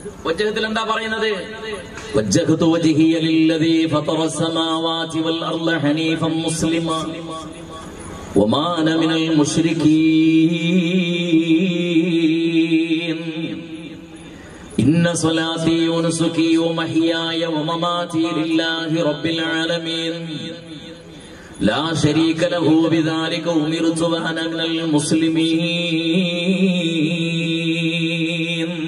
വജ്ജഹത്തിൽ എന്താ പറയുന്നത് وجهت وجهي للذي فطر السماوات والأرض حنيفا مسلما وما أنا من المشركين إن صلاتي ونسكي ومحياي ومماتي لله رب العالمين لا شريك له بذلك أمرت وأنا من المسلمين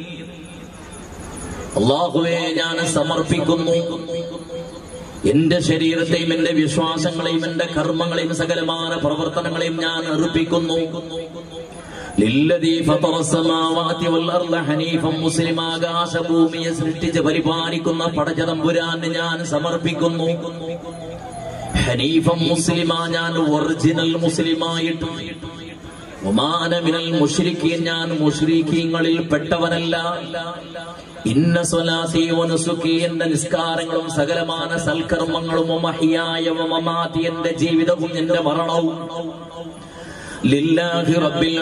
അള്ളാഹുവെ ഞാൻ സമർപ്പിക്കുന്നു എന്റെ ശരീരത്തെയും എന്റെ വിശ്വാസങ്ങളെയും എന്റെ കർമ്മങ്ങളെയും സകലമായ പ്രവർത്തനങ്ങളെയും ഞാൻ അർപ്പിക്കുന്നു ലില്ലദീ ഫതറ സമാവാതി വൽ അർള ഹനീഫൻ മുസ്ലിം ആകാശഭൂമിയെ സൃഷ്ടിച്ച് പരിപാലിക്കുന്ന പടച്ചതമ്പുരാന് ഞാൻ സമർപ്പിക്കുന്നു ഹനീഫം മുസ്ലിമാ ഞാൻ ഒറിജിനൽ മുസ്ലിമായിട്ട് ഒമാന മിനൽ മുഷ്രിക്കീൻ ഞാൻ മുഷ്രിക്കീങ്ങളിൽ പെട്ടവനല്ല ഇന്ന സ്വലാത്തി വനുസുക്കി എന്റെ നിസ്കാരങ്ങളും സകലമാന സൽക്കർമ്മങ്ങളും മഹിയായ മമാതി എന്റെ ജീവിതവും എന്റെ മരണവും ലില്ലാഹി റബ്ബിൽ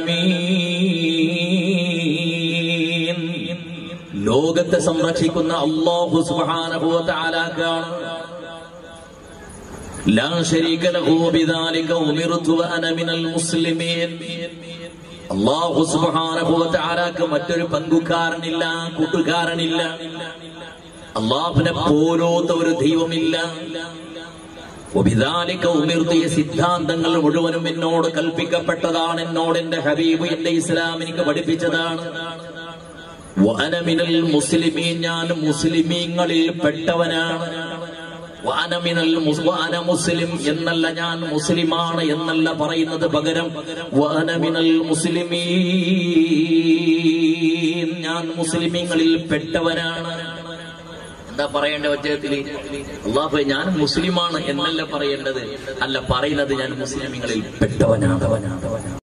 ആലമീൻ ലോകത്തെ സംരക്ഷിക്കുന്ന അല്ലാഹു സുബ്ഹാനഹു വ തആലാക്കാണ് لا شريك له بذلك أمرت وأنا من المسلمين അള്ളാഹു സുബാനഭൂവത്താരാക്ക് മറ്റൊരു പങ്കുകാരനില്ല കൂട്ടുകാരനില്ല അള്ളാഹുവിനെ പോലോത്ത ഒരു ദൈവമില്ല ഒബിദാലിക്ക ഉമിർത്തിയ സിദ്ധാന്തങ്ങൾ മുഴുവനും എന്നോട് കൽപ്പിക്കപ്പെട്ടതാണ് എന്നോട് എന്റെ ഹബീബ് എന്റെ ഇസ്ലാം എനിക്ക് പഠിപ്പിച്ചതാണ് വനമിനൽ മുസ്ലിമീൻ ഞാൻ മുസ്ലിമീങ്ങളിൽ പെട്ടവനാണ് വാനമിനൽ മുസ്- വാന മുസ്ലിം എന്നല്ല ഞാൻ മുസ്ലിമാണ് എന്നല്ല പറയുന്നത് പകരം വാനമിനൽ മുസ്ലിമീൻ ഞാൻ മുസ്ലിമീങ്ങളിൽ പെട്ടവനാണ് എന്താ പറയേണ്ട ഒച്ചത്തിൽ അള്ളാഹു ഞാൻ മുസ്ലിമാണ് എന്നല്ല പറയേണ്ടത് അല്ല പറയുന്നത് ഞാൻ മുസ്ലിമീങ്ങളിൽ പെട്ടവനാണ്